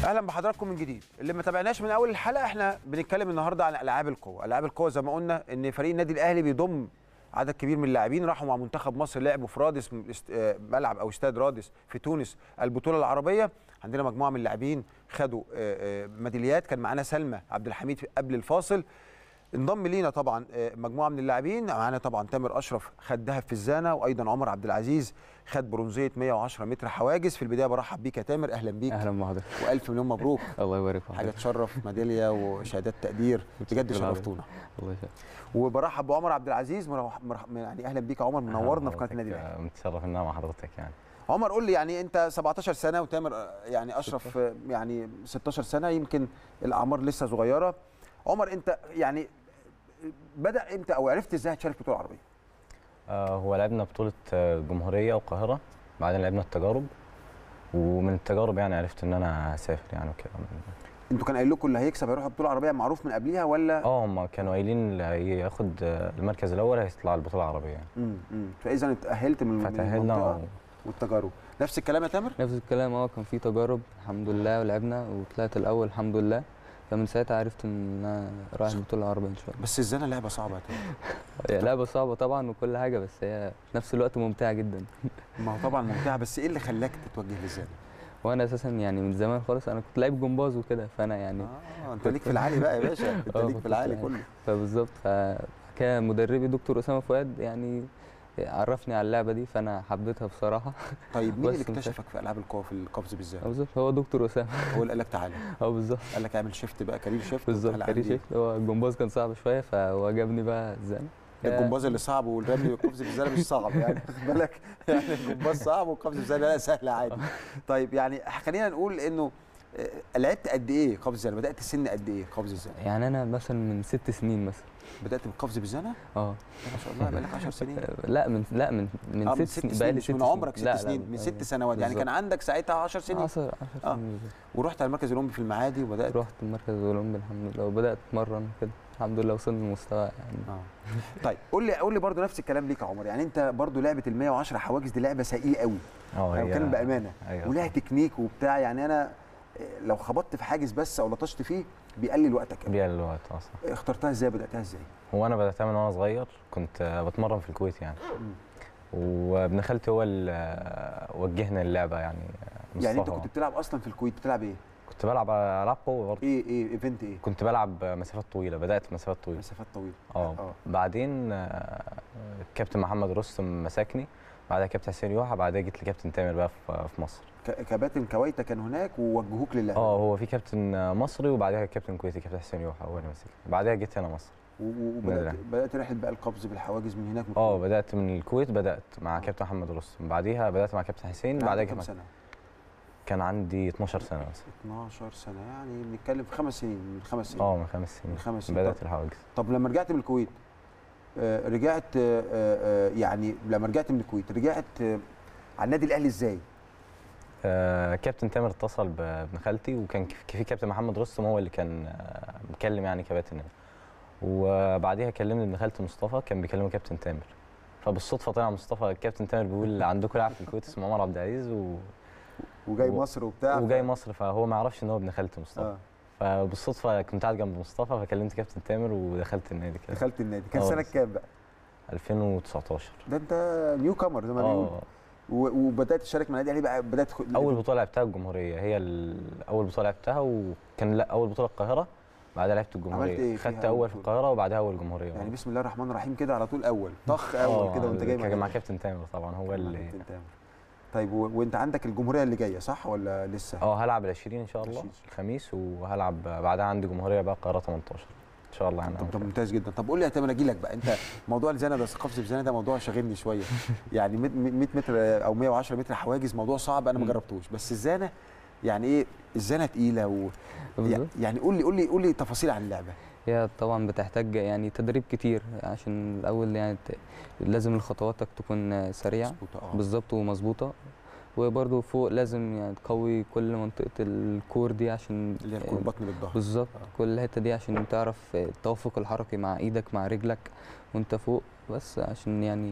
اهلا بحضراتكم من جديد اللي ما تابعناش من اول الحلقه احنا بنتكلم النهارده عن العاب القوه العاب القوه زي ما قلنا ان فريق النادي الاهلي بيضم عدد كبير من اللاعبين راحوا مع منتخب مصر لعبوا في رادس است- آه، ملعب او استاد رادس في تونس البطوله العربيه عندنا مجموعه من اللاعبين خدوا آه، آه، ميداليات كان معانا سلمى عبد الحميد في- قبل الفاصل انضم لينا طبعا آه، مجموعه من اللاعبين معانا طبعا تامر اشرف خد ذهب في الزانه وايضا عمر عبد العزيز خد برونزيه 110 متر حواجز في البدايه برحب بيك يا تامر اهلا بيك اهلا بحضرتك والف مليون مبروك الله يبارك في حاجه حضرتك تشرف ميداليه وشهادات تقدير بجد شكراً على- شرفتونا الله يسلمك وبرحب بعمر عبد العزيز مرح... مرح... يعني اهلا بيك يا عمر منورنا في قناه النادي الاهلي متشرف ان انا مع حضرتك يعني عمر قول لي يعني انت 17 سنه وتامر آه، يعني اشرف آه، يعني 16 سنه يمكن الاعمار لسه صغيره عمر انت يعني بدا امتى او عرفت ازاي هتشارك في البطوله العربيه آه هو لعبنا بطولة آه، جمهورية والقاهرة بعدين لعبنا التجارب ومن التجارب يعني عرفت ان انا هسافر يعني وكده انتوا كان قايل لكم اللي هيكسب هيروح البطوله العربيه معروف من قبليها ولا اه هم كانوا قايلين اللي ياخد آه، المركز الاول هيطلع البطولة العربية يعني امم امم فاذا اتاهلت من من فتأهلنا المنطقه و... والتجارب نفس الكلام يا تامر نفس الكلام اه كان في تجارب الحمد لله ولعبنا وطلعت الاول الحمد لله فمن ساعتها عرفت ان انا رايح البطوله العربيه ان شاء الله بس الزنا لعبه صعبه يا تامر هي لعبه صعبه طبعا وكل حاجه بس هي في نفس الوقت ممتعه جدا ما هو طبعا ممتعه بس ايه اللي خلاك تتوجه للزنا وانا اساسا يعني من زمان خالص انا كنت لعيب جمباز وكده فانا يعني اه انت ليك في العالي بقى يا باشا انت آه، ليك كنت في العالي في كله فبالظبط فكان مدربي دكتور اسامه فؤاد يعني عرفني على اللعبه دي فانا حبيتها بصراحه طيب مين بس اللي مش اكتشفك في العاب القوه في القفز بالذات بالظبط هو دكتور اسامه هو اللي قال لك تعالى اه بالظبط قال لك اعمل شيفت بقى كارير شيفت بالظبط وتعالى كاري عندي. شيفت هو الجمباز كان صعب شويه فهو عجبني بقى الزن ده الجمباز اللي صعب والرمي والقفز بالزانه مش صعب يعني خد بالك يعني الجمباز صعب والقفز بالزانه لا سهل عادي طيب يعني خلينا نقول انه آه، لعبت قد ايه قفز الزانه بدات سن قد ايه قفز الزانه يعني انا مثلا من ست سنين مثلا بدات بالقفز بالزانه اه ما شاء الله بقالك 10 سنين لا من لا من من آه، ست, سنين بقالي بقالي مش من عمرك ست سنين من ست أيوة. سنوات يعني كان بالظبط. عندك ساعتها 10 سنين 10 10 آه. سنين بالظبط. ورحت على المركز الاولمبي في المعادي وبدات رحت المركز الاولمبي الحمد لله وبدات اتمرن كده الحمد لله وصلنا لمستوى يعني اه طيب قول لي قول لي برضه نفس الكلام ليك يا عمر يعني انت برضه لعبه ال 110 حواجز دي لعبه ثقيله قوي اه انا هي- بتكلم بامانه ايوه ولها صح. تكنيك وبتاع يعني انا آه، لو خبطت في حاجز بس او لطشت فيه بيقلل وقتك قوي. بيها الوقت اصلا اخترتها ازاي بداتها ازاي هو انا بداتها من وانا صغير كنت آه، بتمرن في الكويت يعني مم. وابن خالتي هو اللي آه، وجهنا اللعبه يعني آه، يعني انت مصطفى. كنت بتلعب اصلا في الكويت بتلعب ايه كنت بلعب العاب قوه برضه ايه ايه ايفنت ايه كنت بلعب مسافات طويله بدات مسافات طويله مسافات طويله اه اه بعدين آه، كابتن محمد رستم مسكني بعدها كابتن حسين يوحى بعدها جيت لكابتن تامر بقى في في مصر ك- كباتن كويتا كان هناك ووجهوك للعبه اه هو في كابتن مصري وبعدها كابتن كويتي كابتن حسين يوحى هو اللي مسكني بعدها جيت هنا مصر و- و- وبدات نادي. بدات رحله بقى القفز بالحواجز من هناك من اه الكويت. بدات من الكويت بدات مع كابتن محمد رستم بعديها بدات مع كابتن حسين كان بعدها عندك كام كمان سنه كان عندي 12 سنه مثلا 12 سنه يعني بنتكلم في خمس سنين من خمس سنين اه من خمس سنين من خمس سنين بدات الحواجز طب لما رجعت من الكويت آه، رجعت آه، آه، يعني لما رجعت من الكويت رجعت آه، على النادي الاهلي ازاي؟ آه كابتن تامر اتصل بابن خالتي وكان في في كابتن محمد رستم هو اللي كان آه مكلم يعني كباتن هنا. وبعديها كلمني ابن خالتي مصطفى كان بيكلمه كابتن تامر فبالصدفه طلع مصطفى كابتن تامر بيقول عندكم لاعب في الكويت اسمه عمر عبد العزيز و... وجاي و- مصر وبتاع ف- وجاي مصر فهو ما يعرفش ان هو ابن خالتي مصطفى اه فبالصدفه كنت قاعد جنب مصطفى فكلمت كابتن تامر ودخلت النادي كده دخلت النادي كان آه، سنه بس. كام بقى؟ 2019 ده انت نيو كامر زي ما بيقولوا اه و- وبدات تشارك مع النادي الاهلي بقى بدات تخ- اول بطوله لعبتها الجمهوريه هي ال- اول بطوله لعبتها وكان لا اول بطوله القاهره بعدها لعبت الجمهوريه إيه فيها خدت أول اول في بطولة؟ القاهره وبعدها اول جمهوريه يعني بسم الله الرحمن الرحيم كده على طول اول طخ اول كده وانت جاي كان مع النادي. كابتن تامر طبعا هو مع اللي كابتن تامر. طيب و... وانت عندك الجمهوريه اللي جايه صح ولا لسه؟ اه هلعب ال 20 ان شاء الله 20. الخميس وهلعب بعدها عندي جمهوريه بقى القاهره 18 ان شاء الله يعني طب ده ممتاز جدا طب قول لي يا تامر اجي لك بقى انت موضوع الزنا ده ثقافه الزنا ده موضوع شاغلني شويه يعني 100 متر او 110 متر حواجز موضوع صعب انا ما مم. جربتوش بس الزنا يعني ايه الزنا تقيله و... بالظبط يعني قول لي قول لي قول لي تفاصيل عن اللعبه هي طبعا بتحتاج يعني تدريب كتير عشان الاول يعني ت- لازم خطواتك تكون سريعه مظبوطة، اه بالظبط ومظبوطه وبرده فوق لازم يعني تقوي كل منطقه الكور دي عشان اللي هي تكون بطن بالظهر بالظبط آه. كل الحته دي عشان تعرف التوافق الحركي مع ايدك مع رجلك وانت فوق بس عشان يعني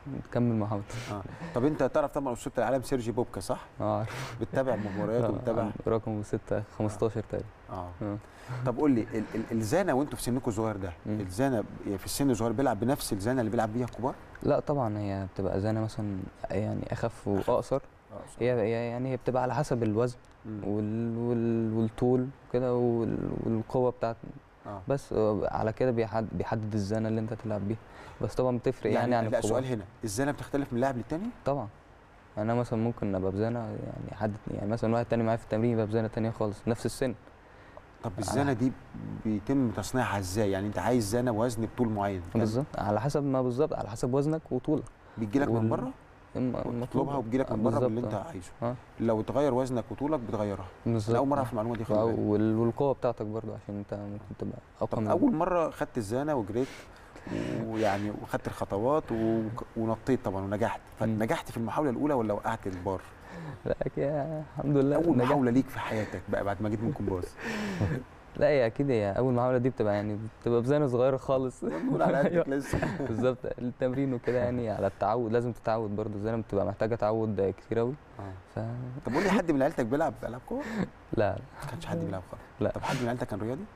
تكمل محاولة اه طب انت تعرف طبعا اسطوره العالم سيرجي بوبكا صح اه عارف بتتابع مبارياته وبتتابع رقم 6 15 تقريبا اه اه طب قول لي ال- ال- الزانه وانتوا في سنكم الصغير ده مم. الزانه ب- في السن الصغير بيلعب بنفس الزانه اللي بيلعب بيها الكبار لا طبعا هي بتبقى زانة مثلا يعني اخف واقصر اه هي هي يعني هي بتبقى على حسب الوزن مم. وال وال والطول كده وال والقوه بتاعت اه بس آه، على كده بيحدد بيحدد الزانه اللي انت تلعب بيها بس طبعا بتفرق يعني, عن لا الكبار سؤال هنا الزانه بتختلف من لاعب للتاني طبعا انا مثلا ممكن ابقى بزانه يعني حد يعني مثلا واحد تاني معايا في التمرين يبقى بزانه تانية خالص نفس السن طب الزانه دي بيتم تصنيعها ازاي يعني انت عايز زانه وزن بطول معين يعني بالظبط على حسب ما بالظبط على حسب وزنك وطولك بيجي لك من وال- بره الم- المطلوب تطلبها وبتجي لك من بره بالظبط، باللي انت آه. عايزه اه لو اتغير وزنك وطولك بتغيرها بالظبط انا اول مره اعرف المعلومه دي خلي بالك وال- والقوه بتاعتك برضو عشان انت ممكن تبقى اقوى طب من اول مره خدت الزانه وجريت ويعني وخدت الخطوات وك- ونطيت طبعا ونجحت مم. فنجحت في المحاوله الاولى ولا وقعت البار لا يا الحمد لله اول نجحت. محاوله ليك في حياتك بقى بعد ما جيت من كومباز لا هي اكيد هي اول محاوله دي بتبقى يعني بتبقى بزانه صغيره خالص نقول على قدك أيوة، لسه بالظبط التمرين وكده يعني على التعود لازم تتعود برضو الزانه بتبقى محتاجه تعود كتير قوي آه. ف طب قول لي حد من عيلتك بيلعب العاب قوه؟ لا ما كانش حد بيلعب خالص لا. طب حد من عيلتك كان رياضي؟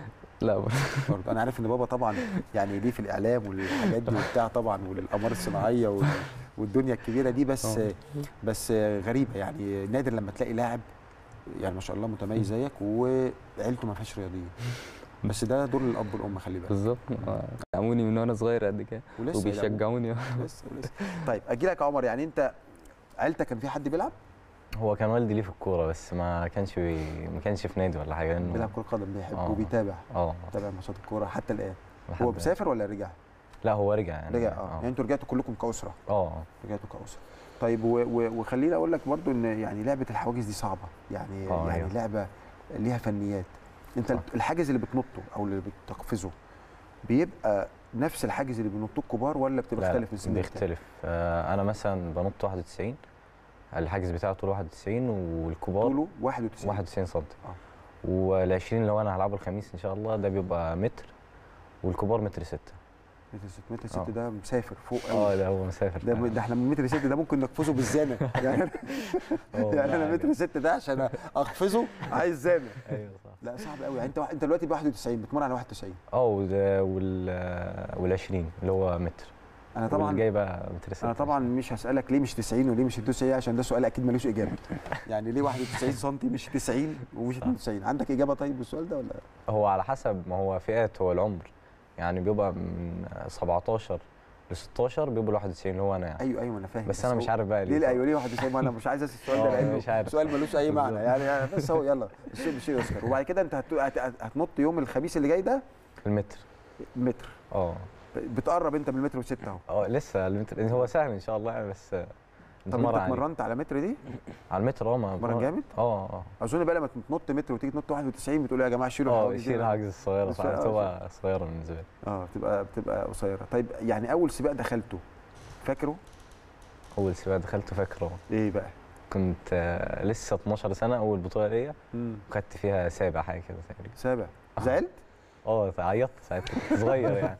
لا برضو. برضه انا عارف ان بابا طبعا يعني ليه في الاعلام والحاجات دي وبتاع طبعا والاقمار الصناعيه وال- والدنيا الكبيره دي بس آه. بس غريبه يعني نادر لما تلاقي لاعب يعني ما شاء الله متميز زيك وعيلته ما فيهاش رياضيين بس ده دور الاب والام خلي بالك بالظبط آه، دعموني من وانا صغير قد كده ولسه وبيشجعوني يلعبوا. لسه لسه طيب اجي لك يا عمر يعني انت عيلتك كان في حد بيلعب؟ هو كان والدي ليه في الكوره بس ما كانش بي... ما كانش في نادي ولا حاجه لانه بيلعب كره قدم بيحب آه. وبيتابع اه بيتابع ماتشات الكوره حتى الان لحد- هو مسافر ولا رجع؟ لا هو رجع يعني رجع اه يعني انتوا رجعتوا كلكم كاسره اه رجعتوا كاسره طيب و- و- وخليني اقول لك برضو ان يعني لعبه الحواجز دي صعبه يعني آه، يعني أيوة. لعبه ليها فنيات انت صح. الحاجز اللي بتنطه او اللي بتقفزه بيبقى نفس الحاجز اللي بينطوه الكبار ولا بتبقى لا، بتختلف من سن للتاني؟ بيختلف آه انا مثلا بنط 91 الحاجز بتاعه طوله 91 والكبار طوله 91 91 سم آه. وال20 لو انا هلعبه الخميس ان شاء الله ده بيبقى متر والكبار متر 6 متر 6 متر 6 آه. ده مسافر فوق قوي اه ده هو مسافر ده, فعلاً. ده احنا من متر 6 ده ممكن نقفزه بالزانه يعني آه، يعني انا والله متر 6 ده عشان اقفزه عايز زانه ايوه صح لا صعب قوي يعني انت انت دلوقتي ب 91 بتمر على 91 اه وده وال وال20 اللي هو متر انا طبعا جاي بقى متر 6 انا طبعا مش هسالك ليه مش 90 وليه مش 92 عشان ده سؤال اكيد ملوش اجابه يعني ليه 91 سم مش 90 ومش 92 عندك اجابه طيب للسؤال ده ولا هو على حسب ما هو فئات هو العمر يعني بيبقى من 17 ل 16 بيبقوا ال 91 اللي هو انا يعني ايوه ايوه انا فاهم بس انا مش هو- عارف بقى ليه ليه لا ايوه ليه 91 ما انا مش عايز اسال السؤال ده آه، لانه مش عارف. سؤال ملوش اي معنى بالظبط. يعني يعني بس هو يلا الشيء بالشيء يذكر وبعد كده انت هت- هت- هت- هتنط يوم الخميس اللي جاي ده المتر متر اه بتقرب انت من المتر وستة اهو اه لسه المتر هو سهل ان شاء الله يعني بس طب بتمرن انت عليه. اتمرنت على متر دي على المتر اه ما اتمرن جامد اه اه اظن بقى لما تنط متر وتيجي تنط 91 بتقول يا جماعه شيلوا اه الحواجز دي. يشيل الحاجز الصغيره بس- صح آه، بتبقى صغيره بالنسبه لي اه بتبقى بتبقى قصيره طيب يعني اول سباق دخلته فاكره اول سباق دخلته فاكره ايه بقى كنت آه، لسه 12 سنه اول بطوله ليا امم وخدت فيها سابع حاجه كده تقريبا سابع آه. زعلت اه عيطت ساعتها كنت صغير يعني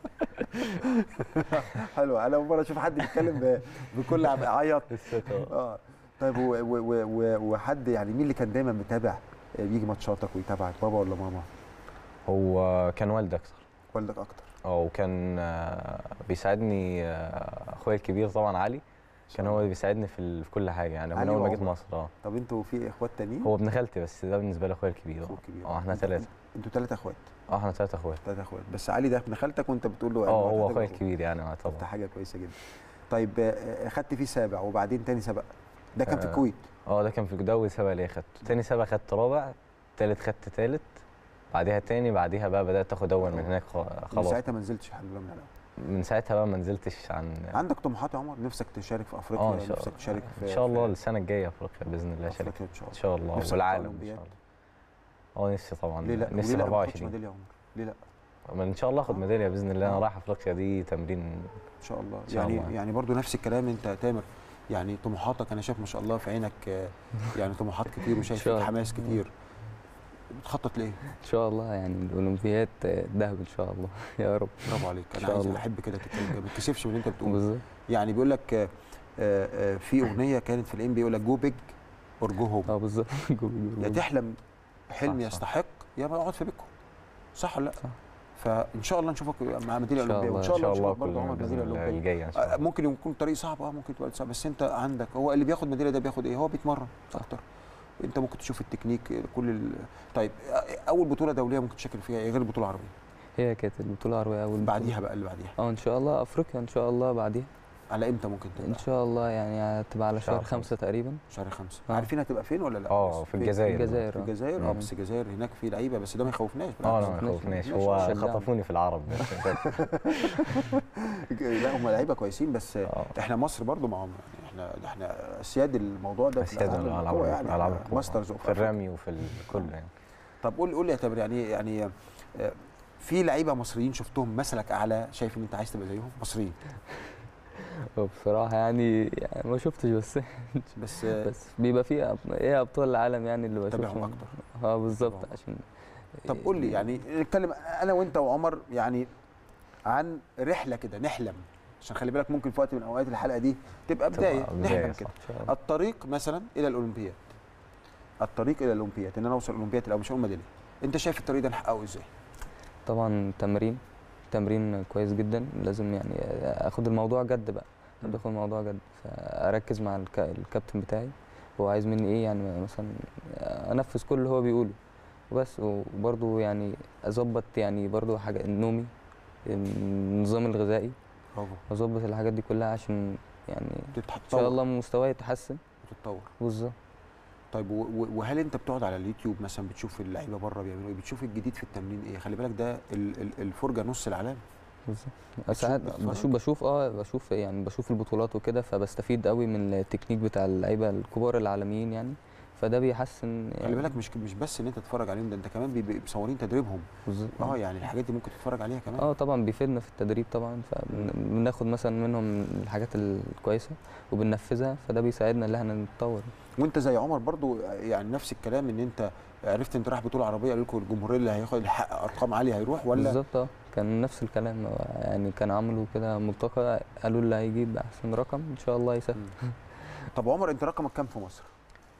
حلو انا اول مره اشوف حد بيتكلم ب- بكل عم عيط لسه اه اه طيب و- و- و- و- وحد يعني مين اللي كان دايما متابع آه، بيجي ماتشاتك ويتابعك بابا ولا ماما هو كان والدي اكتر والدك اكتر اه وكان آه، بيساعدني آه، اخويا الكبير طبعا علي كان هو اللي بيساعدني في, ال- في كل حاجه يعني من علي اول ما جيت وعمر. مصر اه طب انتوا في اخوات تانيين هو ابن خالتي بس ده بالنسبه لي اخويا الكبير اخوك اه كبير اه احنا انت- ثلاثه انتوا ثلاثه اخوات اه احنا ثلاثه اخوات ثلاثه اخوات بس علي ده ابن خالتك وانت بتقول له اه هو هتعتبر اخويا أخوك. الكبير يعني اه طب ده طبعا حاجه كويسه جدا طيب آه، اخدت فيه سابع وبعدين تاني سبق ده كان في آه، الكويت اه ده كان في ده اول سبق ليا خدته تاني سبق خدت رابع تالت خدت تالت بعديها تاني بعديها بقى بدات اخد اول من هناك خ- من خلاص ساعتها ما نزلتش الحمد لله من الأول. من ساعتها بقى ما نزلتش عن عندك طموحات يا عمر نفسك تشارك في افريقيا اه ان شاء نفسك تشارك في ان شاء الله في السنه الجايه افريقيا باذن الله شارك افريقيا ان شاء ان الله شاء الله نفسك والعالم ان أولمبياد؟ شاء الله اه نفسي طبعا ليه لا نفسي وليه في لا ما تاخدش 24 ميداليه يا عمر ليه لا ما ان شاء الله اخد آه. ميداليه باذن الله انا آه. رايح افريقيا دي تمرين ان شاء الله إن شاء يعني الله. يعني برضو نفس الكلام انت يا تامر يعني طموحاتك انا شايف ما شاء الله في عينك آه، يعني طموحات كتير وشايف شاء فيك الله. حماس كتير بتخطط ليه ان شاء الله يعني الاولمبياد آه، ذهب ان شاء الله يا رب برافو عليك إن انا شاء عايز الله. احب كده تتكلم كده، ما تتكسفش من اللي انت بتقوله بالظبط يعني بيقول لك آه، آه، آه، في اغنيه كانت في الام بي يقول لك جو بيج اور جو هوم اه بالظبط جو- جو- يا جو. تحلم حلم صح، صح. يستحق يا ما اقعد في بيتكم صح ولا لا؟ صح. فان شاء الله نشوفك مع ميداليه إن شاء اولمبيه وان الله. شاء ان شاء الله الله نشوفك برضه عمر كلنا ميداليه باذن الله اولمبيه الجايه ان شاء آه، الله ممكن يكون طريق صعب اه ممكن تبقى صعب بس انت عندك هو اللي بياخد ميداليه ده بياخد ايه؟ هو بيتمرن صح. اكتر انت ممكن تشوف التكنيك كل ال... طيب آه، اول بطوله دوليه ممكن تشارك فيها ايه غير البطوله العربيه؟ هي كانت البطوله العربيه اول بطولة. بعديها بقى اللي بعديها اه ان شاء الله افريقيا ان شاء الله بعديها على امتى ممكن ان تبقى؟ شاء الله يعني هتبقى على شهر شهر خمسة تقريبا شهر خمسة آه. عارفين هتبقى فين ولا لا؟ اه بس في فين؟ الجزائر في الجزائر في آه. الجزائر اه مم. بس الجزائر هناك في لعيبه بس ده ما يخوفناش اه بالعكس. لا ما ماشي. يخوفناش ماشي. هو شجعنا. خطفوني في العرب لا هم لعيبه كويسين بس اه احنا مصر برضو معاهم يعني احنا ده احنا اسياد الموضوع ده في اسياد الألعاب الالعاب القوى يعني الالعاب إحنا القوى. ماسترز في الرمي وفي الكل يعني طب قول قول لي يا تامر يعني يعني آه، في لعيبه مصريين شفتهم مثلك اعلى شايف ان انت عايز تبقى زيهم مصريين وبصراحه يعني, يعني ما شفتش بس بس آه، بس بيبقى في أب- ايه ابطال العالم يعني اللي تابعهم بشوفهم اكتر اه بالظبط تابعهم. عشان طب قول لي يعني نتكلم انا وانت وعمر يعني عن رحله كده نحلم عشان خلي بالك ممكن في وقت من اوقات الحلقه دي تبقى بدايه تبقى نحلم بداية، كده ان شاء الله الطريق مثلا الى الاولمبياد الطريق الى الاولمبياد ان انا اوصل الاولمبياد الاول مش هقول ميداليه انت شايف الطريق ده نحققه ازاي؟ طبعا تمرين تمرين كويس جدا لازم يعني اخد الموضوع جد بقى مم. باخد الموضوع جد فاركز مع الك... الكابتن بتاعي هو عايز مني ايه يعني مثلا انفذ كل اللي هو بيقوله وبس وبرضه يعني اظبط يعني برضه حاجه نومي النظام الغذائي برافو اظبط الحاجات دي كلها عشان يعني تتح- ان شاء الله مستواي يتحسن وتتطور بالظبط طيب و- و- وهل انت بتقعد على اليوتيوب مثلا بتشوف اللعيبه بره بيعملوا ايه بتشوف الجديد في التمرين ايه خلي بالك ده ال- ال- الفرجه نص العالم بالظبط ساعات بتتفرج؟ بشوف بشوف اه بشوف يعني بشوف البطولات وكده فبستفيد قوي من التكنيك بتاع اللعيبه الكبار العالميين يعني فده بيحسن يعني خلي بالك مش مش بس ان انت تتفرج عليهم ده انت كمان بيبقوا مصورين تدريبهم بالظبط اه يعني الحاجات دي ممكن تتفرج عليها كمان اه طبعا بيفيدنا في التدريب طبعا فبناخد مثلا منهم الحاجات الكويسه وبننفذها فده بيساعدنا ان احنا نتطور وانت زي عمر برضو يعني نفس الكلام ان انت عرفت انت رايح بطوله عربيه قالوا لكم الجمهوريه اللي هياخد يحقق ارقام عاليه هيروح ولا بالظبط اه كان نفس الكلام هو يعني كان عملوا كده ملتقى قالوا اللي هيجيب احسن رقم ان شاء الله يسافر مم. طب عمر انت رقمك كام في مصر؟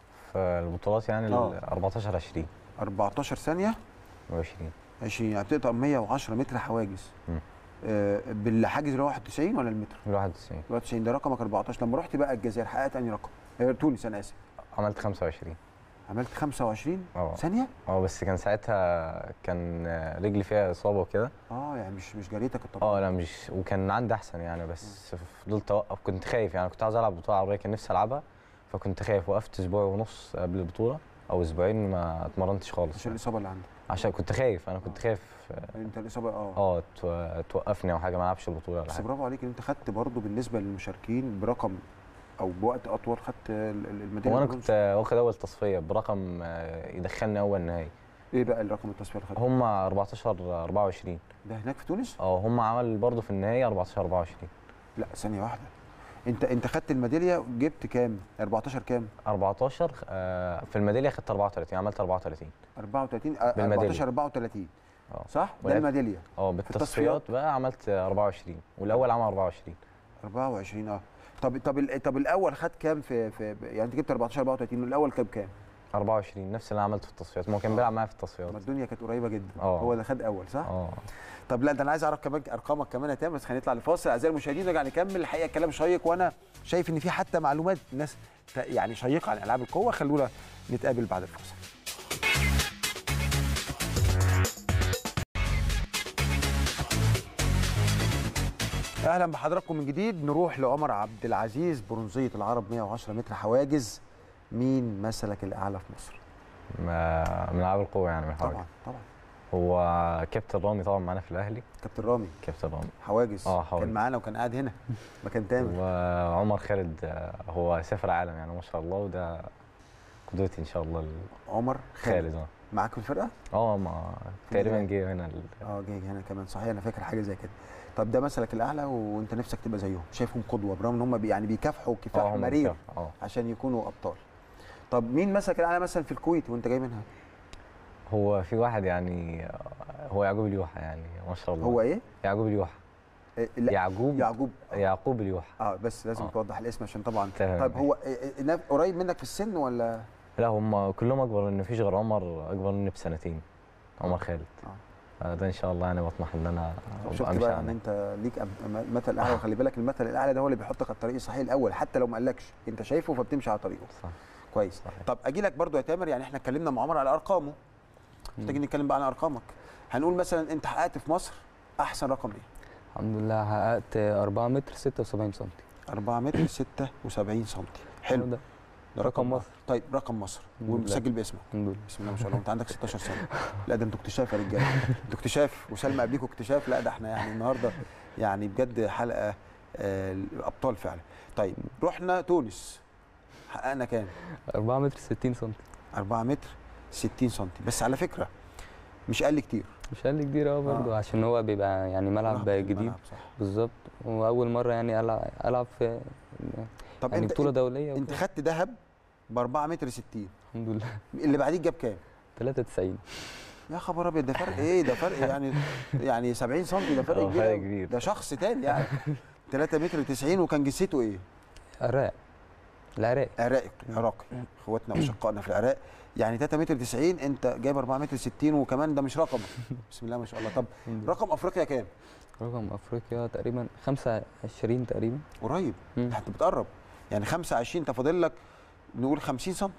فالبطولات يعني آه. ال 14 20 14 ثانيه و20 20 يعني بتقطع 110 متر حواجز مم. آه بالحاجز اللي هو 91 ولا المتر؟ 91 91 ده رقمك 14 لما رحت بقى الجزائر حققت انهي رقم؟ آه، تونس انا اسف عملت 25 عملت 25 اه ثانيه؟ اه بس كان ساعتها كان رجلي فيها اصابه وكده اه يعني مش مش جريتك الطبيعي اه لا مش وكان عندي احسن يعني بس فضلت اوقف كنت خايف يعني كنت عاوز العب بطوله عربيه كان نفسي العبها فكنت خايف وقفت اسبوع ونص قبل البطوله او اسبوعين ما اتمرنتش خالص عشان الاصابه اللي عندك عشان كنت خايف انا كنت خايف انت الاصابه اه اه تو- توقفني او حاجه ما العبش البطوله ولا بس حاجه برافو عليك ان انت خدت برضه بالنسبه للمشاركين برقم او بوقت اطول خدت ال- ال- الميداليه وانا البرونز. كنت واخد اول تصفيه برقم آه، يدخلني اول نهائي ايه بقى الرقم التصفيه اللي خدته؟ هم 14 24 ده هناك في تونس؟ اه هم عمل برضه في النهائي 14 24 لا ثانيه واحده انت انت خدت الميداليه جبت كام؟ 14 كام؟ 14 آه، في الميداليه خدت 34 عملت 34 34 آه، بالميدالية. 14 34 اه صح؟ ده ولعبت- الميداليه اه التصفيات؟ بالتصفيات بقى عملت 24 والاول عمل 24 24 اه طب طب ال- طب الاول خد كام في في يعني انت جبت 14 34 والاول كام كام؟ 24 نفس اللي أنا عملته في التصفيات ما هو كان آه. بيلعب معايا في التصفيات ما الدنيا كانت قريبه جدا آه. هو اللي خد اول صح؟ اه طب لا ده انا عايز اعرف كمان ارقامك كمان يا تامر بس هنطلع لفاصل اعزائي المشاهدين نرجع نكمل الحقيقه كلام شيق وانا شايف ان في حتى معلومات ناس ت- يعني شيقه عن العاب القوه خلونا نتقابل بعد الفاصل اهلا بحضراتكم من جديد نروح لعمر عبد العزيز برونزيه العرب 110 متر حواجز مين مثلك الاعلى في مصر ما- من العاب القوه يعني من حوالي طبعا طبعا هو كابتن رامي طبعا معانا في الاهلي كابتن رامي كابتن رامي حواجز آه، حواجز. كان معانا وكان قاعد هنا مكان تامر وعمر خالد آه، هو سافر عالم يعني ما شاء الله وده قدوتي ان شاء الله عمر خالد خالد اه معاك في الفرقه؟ اه ما تقريبا جه هنا ال- اه جاي هنا كمان صحيح انا فاكر حاجه زي كده طب ده مثلك الاعلى وانت نفسك تبقى زيهم شايفهم قدوه برغم ان هم بي يعني بيكافحوا كفاح هم مرير بيكافحوا، اه عشان يكونوا ابطال طب مين مثلك الاعلى مثلا في الكويت وانت جاي منها هو في واحد يعني آه، هو يعقوب اليوحى يعني ما شاء الله هو ايه؟ يعقوب اليوحى إيه، لا يعقوب يعقوب يعقوب اليوحى اه بس لازم آه. توضح الاسم عشان طبعا تمام. طيب هو إيه، إيه، نف- قريب منك في السن ولا لا هم كلهم اكبر مني مفيش غير عمر اكبر مني بسنتين عمر خالد آه. ده ان شاء الله انا بطمح ان انا طب أبقى شفت أمشي بقى ان عليه. انت ليك أم- المثل الاعلى وخلي بالك المثل الاعلى ده هو اللي بيحطك على الطريق الصحيح الاول حتى لو ما قالكش انت شايفه فبتمشي على طريقه صح كويس صحيح. طب اجي لك برضو يا تامر يعني احنا اتكلمنا مع عمر على ارقامه محتاجين نتكلم بقى عن ارقامك هنقول مثلا انت حققت في مصر احسن رقم ايه الحمد لله حققت 4 متر 76 سم 4 متر 76 سم حلو ده ده رقم مصر. طيب رقم مصر الحمد لله. ومسجل باسمك الحمد لله بسم الله ما شاء الله انت عندك 16 سنه لا ده انتوا اكتشاف يا رجاله انتوا اكتشاف وسلمى قبليكوا اكتشاف لا ده احنا يعني النهارده يعني بجد حلقه آه، ابطال فعلا طيب رحنا تونس حققنا كام 4 متر 60 سم 4 متر 60 سم بس على فكره مش اقل كتير مش اقل كتير اه برضه آه. عشان هو بيبقى يعني ملعب رهبة جديد الملعب، صح بالظبط واول مره يعني العب العب في طب يعني انت بطوله دوليه انت وكده. خدت ذهب ب 4 متر 60 الحمد لله اللي بعديك جاب كام 93 يا خبر ابيض ده فرق ايه ده فرق يعني يعني 70 سم ده فرق اه، كبير فرق أوي. كبير. ده شخص تاني يعني 3 متر 90 وكان جنسيته ايه العراق العراق عراقي عراقي اخواتنا واشقائنا في العراق يعني 3 متر 90 انت جايب 4 متر 60 وكمان ده مش رقم بسم الله ما شاء الله طب الحمد لله. رقم افريقيا كام رقم افريقيا تقريبا 25 تقريبا قريب مم. انت بتقرب يعني 25 انت فاضل لك نقول 50 سم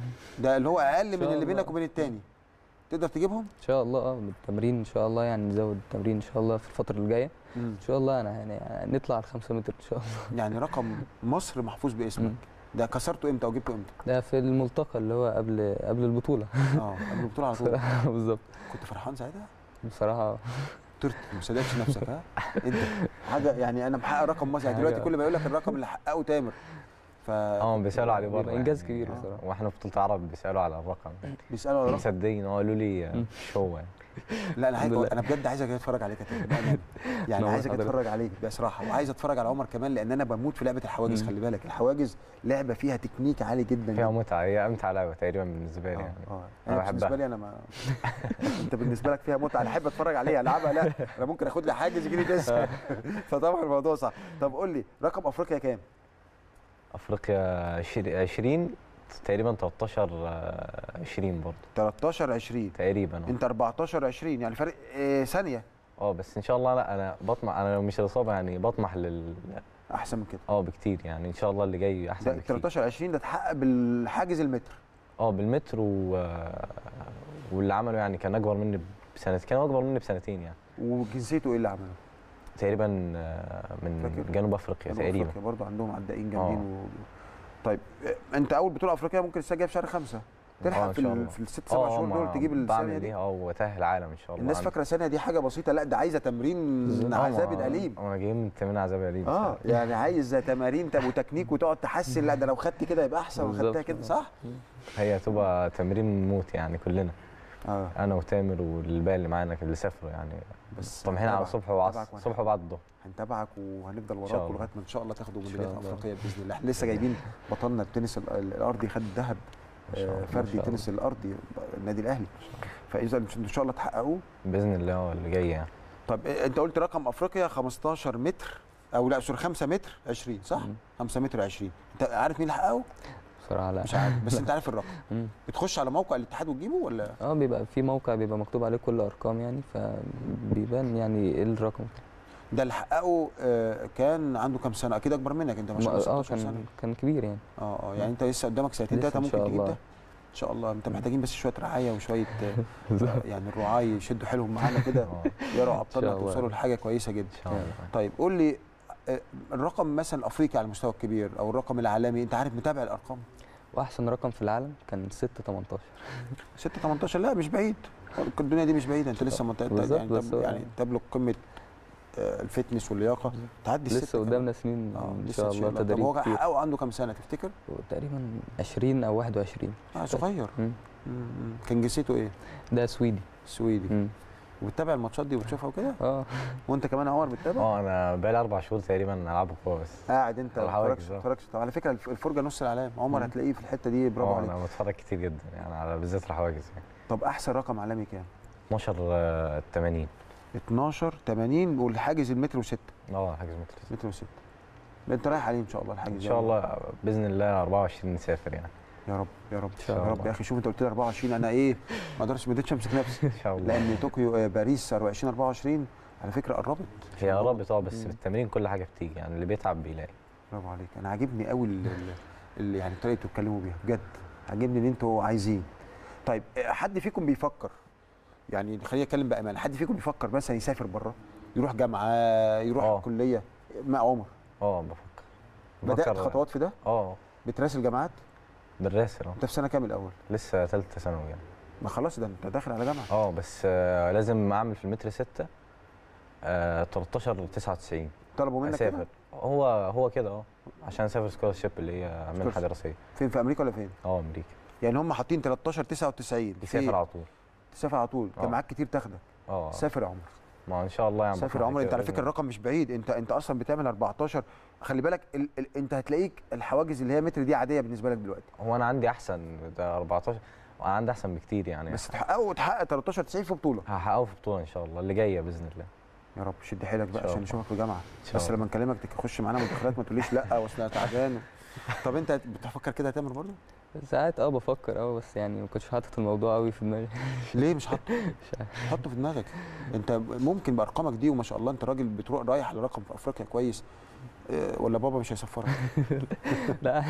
ده اللي هو اقل من شاء اللي الله. بينك وبين التاني تقدر تجيبهم ان شاء الله اه بالتمرين ان شاء الله يعني نزود التمرين ان شاء الله في الفتره الجايه ان شاء الله انا يعني نطلع على 5 متر ان شاء الله يعني رقم مصر محفوظ باسمك مم. ده كسرته امتى او جبته امتى ده في الملتقى اللي هو قبل قبل البطوله اه قبل البطوله على طول بالظبط كنت فرحان ساعتها بصراحه طرت ما صدقتش نفسك ها انت حاجه يعني انا محقق رقم مصر يعني دلوقتي حاجة- كل ما يقول لك الرقم اللي حققه تامر ف اه بيسالوا عليه بيبقى برضه إنجاز يعني. كبير اه، بصراحة. واحنا في بطوله عرب بيسالوا على الرقم بيسالوا على الرقم مصدقين اه قالوا لي اه، مم. مش هو يعني لا انا عايز الحمد لله. انا بجد عايزك اتفرج عليك يا تامر بأمانة. يعني نور عايزك حضرتك. اتفرج عليك بصراحه وعايز اتفرج على عمر كمان لان انا بموت في لعبه الحواجز مم. خلي بالك الحواجز لعبه فيها تكنيك عالي جدا فيها جدا. متعه هي امتع لعبه تقريبا بالنسبه لي اه يعني اه أنا انا بحبها. بالنسبه لي انا ما انت بالنسبه لك فيها متعه انا احب اتفرج عليها العبها لا انا ممكن اخد لي حاجز يجي لي تسعه فطبعا الموضوع صعب طب قول لي رقم افريقيا كام؟ افريقيا 20 تقريبا 13 اه، 20 برضه 13 20 تقريبا اه. انت 14 20 يعني فرق آه، ثانيه اه بس ان شاء الله لا انا بطمح انا لو مش الاصابه يعني بطمح لل احسن من كده اه بكتير يعني ان شاء الله اللي جاي احسن ده بكتير 13 20 ده اتحقق بالحاجز المتر اه بالمتر و... واللي عمله يعني كان اكبر مني بسنه كان اكبر مني بسنتين يعني وجنسيته ايه اللي عمله؟ تقريبا آه، من فاكر؟ جنوب افريقيا جنوب تقريبا افريقيا برضه عندهم عدائين اه. جامدين و... طيب آه، انت اول بطوله افريقيه ممكن تسجل في شهر خمسة تلحق إن في, شاء ال... الله. في الست اه، سبع اه، شهور ما دول تجيب الثانيه بعمل دي ايه اه واتاهل العالم ان شاء الله الناس عندي. فاكره ثانيه دي حاجه بسيطه لا ده عايزه تمرين بالظبط. اه، عذاب ما- اليم انا جاي من تمرين عذاب اليم اه بصراحة. يعني عايزه تمارين تب- وتكنيك وتقعد تحسن لا ده لو خدت كده يبقى احسن وخدتها بالظبط. كده صح؟ هي هتبقى تمرين موت يعني كلنا اه انا وتامر والباقي اللي معانا اللي سافروا يعني بس طموحين على هنتابعك- الصبح وعصر هنتابعك الصبح وبعد الظهر هنتابعك وهنفضل شاء وراك الله. لغايه ما ان شاء الله تاخدوا إن شاء ميداليات الله. افريقيه باذن الله احنا لسه جايبين بطلنا التنس ال- الارضي خد الذهب إن شاء آه، الله. فردي شاء تنس الارضي النادي الاهلي فاذا ان شاء الله تحققوه باذن الله هو اللي جاي يعني طب إيه، انت قلت رقم افريقيا 15 متر او لا سوري 5 متر 20 صح؟ مم. 5 متر 20 انت عارف مين اللي حققه؟ بصراحه لا مش عارف بس انت عارف الرقم مم. بتخش على موقع الاتحاد وتجيبه ولا اه بيبقى في موقع بيبقى مكتوب عليه كل ارقام يعني فبيبان يعني ايه الرقم ده اللي حققه آه، كان عنده كام سنه اكيد اكبر منك انت ما شاء الله اه 16 سنه كان كان كبير يعني اه اه يعني انت لسه قدامك سنتين لسه ثلاثه إن ممكن شاء تجيب الله. ده ان شاء الله انت محتاجين بس شويه رعايه وشويه آه، يعني الرعاة يشدوا حيلهم معانا كده اه يروا ابطالنا الله. توصلوا لحاجه كويسه جدا ان شاء الله طيب قول لي آه، الرقم مثلا الافريقي على المستوى الكبير او الرقم العالمي انت عارف متابع الارقام واحسن رقم في العالم كان 6 18 6 18 لا مش بعيد الدنيا دي مش بعيده انت لسه منطقه بالظبط، يعني, بس تب- هو- يعني تبلغ قمه آه، الفتنس واللياقه تعدي الستة لسه كمان. قدامنا سنين اه ان لسه شاء الله طب تدريب هو كتير حققه عنده كام سنه تفتكر؟ تقريبا 20 او 21 اه صغير مم. مم، مم. كان جنسيته ايه؟ ده سويدي سويدي مم. وبتتابع الماتشات دي وبتشوفها وكده اه وانت كمان يا عمر بتتابع اه انا بقالي اربع شهور تقريبا العب كوره بس قاعد انت ما الحواجز، بتتفرجش آه. بتتفرجش طب على فكره الف- الفرجه نص العالم عمر مم. هتلاقيه في الحته دي برافو اه عليك انا بتفرج كتير جدا يعني على بالذات الحواجز يعني طب احسن رقم عالمي كام 12 آه، 80 12 80 والحاجز المتر و6 اه حاجز متر متر و6 انت رايح عليه ان شاء الله الحاجز ان ده. شاء الله باذن الله 24 نسافر يعني يا رب يا رب شاء يا رب الله. يا اخي شوف انت قلت لي 24 انا ايه ما اقدرش ما قدرتش امسك نفسي ان شاء الله لان طوكيو آه، باريس 24 24 على فكره قربت هي قربت اه بس مم. بالتمرين كل حاجه بتيجي يعني اللي بيتعب بيلاقي برافو عليك انا عاجبني قوي ال- ال- ال- يعني الطريقه اللي بتتكلموا بيها بجد عاجبني ان انتوا عايزين طيب آه، حد فيكم بيفكر يعني خليني اتكلم بامانه حد فيكم بيفكر مثلا يسافر بره يروح جامعه يروح آه. كليه مع عمر اه بفكر بدات بفكر- خطوات في ده اه بتراسل جامعات بالراسل اه انت في سنه كام الاول لسه ثالثه ثانوي يعني ما خلاص ده انت داخل على جامعه اه بس آه لازم اعمل في المتر 6 آه 13 99 طلبوا منك اسافر كده هو هو كده اه عشان اسافر سكولرشيب اللي هي منحه Scholarship. دراسيه فين في امريكا ولا فين اه امريكا يعني هم حاطين 13 99 في- بيسافر على طول تسافر على طول آه. جامعات كتير تاخدك اه سافر يا عمر ما هو ان شاء الله يعني سافر بفكر يا عمر انت كده على فكره لازم- الرقم مش بعيد انت انت اصلا بتعمل 14 خلي بالك ال... ال... انت هتلاقيك الحواجز اللي هي متر دي عاديه بالنسبه لك دلوقتي هو انا عندي احسن ده 14 وانا عندي احسن بكتير يعني بس تحققه وتحقق 13 90 في بطوله هحققه في بطوله ان شاء الله اللي جايه باذن الله يا رب شد حيلك بقى شاء عشان الله. نشوفك في جامعه ان شاء بس الله لما نكلمك تخش معانا منتخبات ما تقوليش لا واصل انا تعبان طب انت بتفكر كده هتعمل برضه ساعات اه بفكر اه بس يعني ما كنتش حاطط الموضوع قوي في دماغي ليه مش حاطه مش عارف. حطه في دماغك انت ممكن بارقامك دي وما شاء الله انت راجل بتروح رايح لرقم في افريقيا كويس اه، ولا بابا مش هيسفرك لا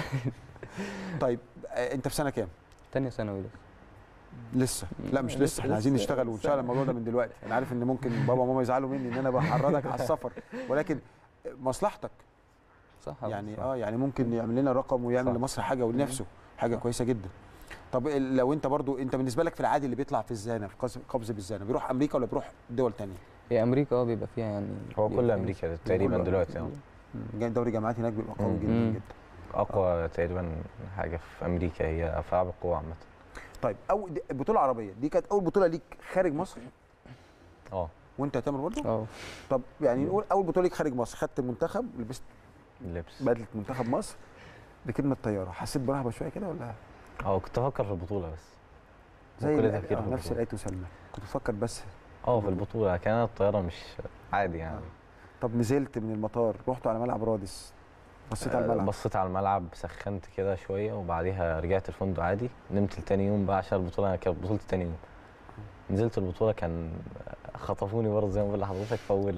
طيب اه، انت في سنه كام تانية ثانوي لسه لسه لا مش لسه احنا عايزين لسه- نشتغل ونشتغل الموضوع ده من دلوقتي انا عارف ان ممكن بابا وماما يزعلوا مني ان انا بحرضك على السفر ولكن مصلحتك صح يعني صح. اه يعني ممكن يعمل لنا رقم ويعمل صح. لمصر حاجه ولنفسه حاجه كويسه جدا طب ال- لو انت برضو انت بالنسبه لك في العادي اللي بيطلع في الزانه في قز- قفز بالزانه بيروح امريكا ولا بيروح دول تانية هي امريكا اه بيبقى فيها يعني هو بيبقى كل فيها امريكا تقريبا كله دلوقتي اه جاي دوري جامعات هناك بيبقى قوي مم. جدا مم. جدا اقوى تقريبا حاجه في امريكا هي في العاب القوه عامه طيب او دي- بطوله عربيه دي كانت اول بطوله ليك خارج مصر اه وانت هتعمل برضو اه طب يعني نقول اول بطوله ليك خارج مصر خدت المنتخب لبست اللبس بدله منتخب مصر ركبنا الطياره حسيت برهبه شويه كده ولا اه كنت افكر في البطوله بس زي كل ال- تفكير آه، في نفس البطولة. الايه وسلمى كنت بفكر بس اه في البطوله كان الطياره مش عادي يعني آه. طب نزلت من المطار رحت على ملعب رادس بصيت على آه، الملعب بصيت على الملعب سخنت كده شويه وبعديها رجعت الفندق عادي نمت لتاني يوم بقى عشان البطوله كانت بطولتي تاني يوم نزلت البطوله كان خطفوني برضه زي ما بقول لحضرتك في اول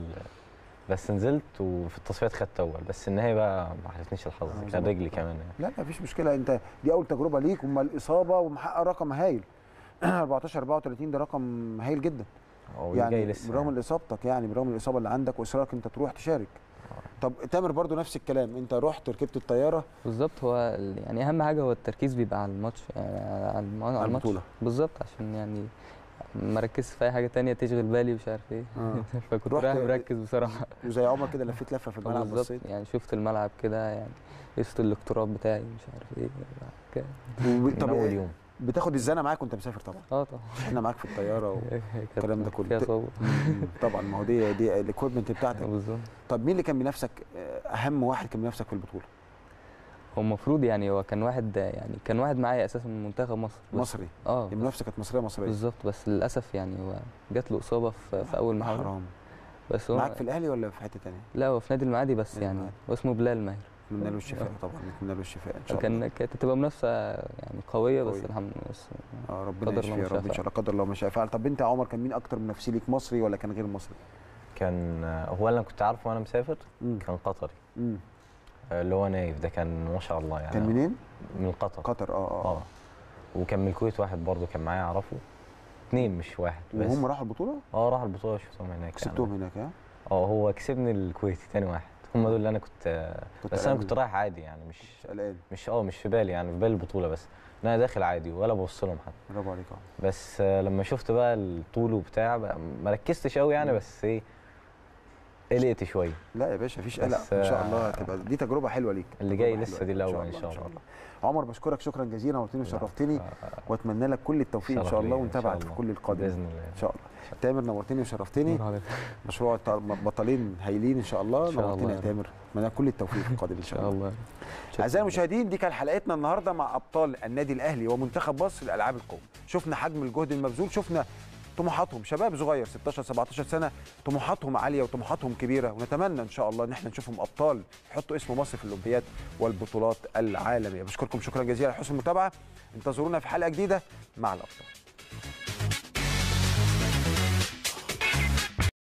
بس نزلت وفي التصفيات خدت اول بس النهايه بقى ما حالفنيش الحظ آه، كان زي ما رجلي قلت. كمان يعني لا لا مفيش مشكله انت دي اول تجربه ليك وما الاصابه ومحقق رقم هايل 14 34 ده رقم هايل جدا هو يعني جاي لسه برغم يعني. اصابتك يعني برغم الاصابه اللي عندك واصرارك انت تروح تشارك طب تامر برضو نفس الكلام انت رحت ركبت الطياره بالظبط هو ال- يعني اهم حاجه هو التركيز بيبقى على الماتش يعني على الم- على الماتش البطولة. بالظبط عشان يعني ما ركزش في اي حاجه تانية تشغل بالي مش عارف ايه آه. فكنت رحت- رايح مركز بصراحه وزي عمر كده لفيت لفه في الملعب بالظبط بصيت يعني شفت الملعب كده يعني قست الاقتراب بتاعي مش عارف ايه كده. وب- من طب اول إيه؟ يوم بتاخد الزنه معاك وانت مسافر طبعا اه طبعا احنا معاك في الطياره و... كانت الكلام ده كله. فيها صعوبه طبعا ما هو دي دي الاكويبمنت بتاعتك بالظبط طب مين اللي كان بينافسك آه، اهم واحد كان بينافسك في البطوله هو المفروض يعني هو كان واحد يعني كان واحد معايا اساسا من منتخب مصر بس- مصري اه بس- المنافسه كانت مصريه مصريه بالظبط بس للاسف يعني هو جات له اصابه في, في اول محاوله حرام بس هو معاك في الاهلي ولا في حته ثانيه لا هو في نادي المعادي بس نادي يعني المعادي. هو اسمه بلال ماهر نتمنى له الشفاء طبعا نتمنى له الشفاء ان شاء الله كان كانت هتبقى منافسه يعني قويه بس قوية. الحمد لله بس اه ربنا قدر يشفي الله يا ما رب ان شاء شاء الله قدر الله ما شاء فعل طب انت يا عمر كان مين اكتر منافسي ليك مصري ولا كان غير مصري؟ كان هو اللي انا كنت عارفه وانا مسافر مم. كان قطري مم. اللي هو نايف ده كان ما شاء الله يعني كان منين؟ من قطر قطر اه اه, اه وكان من الكويت واحد برضه كان معايا اعرفه اثنين مش واحد بس وهم راحوا البطوله؟ اه راح البطوله شفتهم هناك كسبتهم يعني. هناك ها؟ اه هو كسبني الكويتي تاني واحد هم دول اللي انا كنت كنت بس انا قلقان. كنت رايح عادي يعني مش مش قلقان مش اه مش في بالي يعني في بالي البطوله بس انا داخل عادي ولا ببص لهم حتى برافو عليك اه بس آه، لما شفت بقى الطول وبتاع بقى ما ركزتش قوي يعني مم. بس ايه قلقت شويه لا يا باشا مفيش قلق بس، ان شاء آه، الله هتبقى دي تجربه حلوه ليك اللي جاي تجربة لسه حلوة دي ليك. الأول إن شاء الله. عمر بشكرك شكرا جزيلا ونورتني وشرفتني آه، واتمنى لك كل التوفيق ان شرف شاء الله ليا إن شاء ونتابعك في الله. كل القادم باذن الله ان شاء الله تامر نورتني وشرفتني مشروع الت- بطلين هايلين ان شاء الله إن شاء نورتني يا الله. تامر اتمنى لك كل التوفيق في القادم ان ان شاء شاء الله الله اعزائي المشاهدين دي كانت حلقتنا النهارده مع ابطال النادي الاهلي ومنتخب مصر لالعاب القوه شفنا حجم الجهد المبذول شفنا طموحاتهم شباب صغير 16 17 سنه طموحاتهم عاليه وطموحاتهم كبيره ونتمنى ان شاء الله ان احنا نشوفهم ابطال يحطوا اسم مصر في الاولمبياد والبطولات العالميه بشكركم شكرا جزيلا على حسن المتابعه انتظرونا في حلقه جديده مع الابطال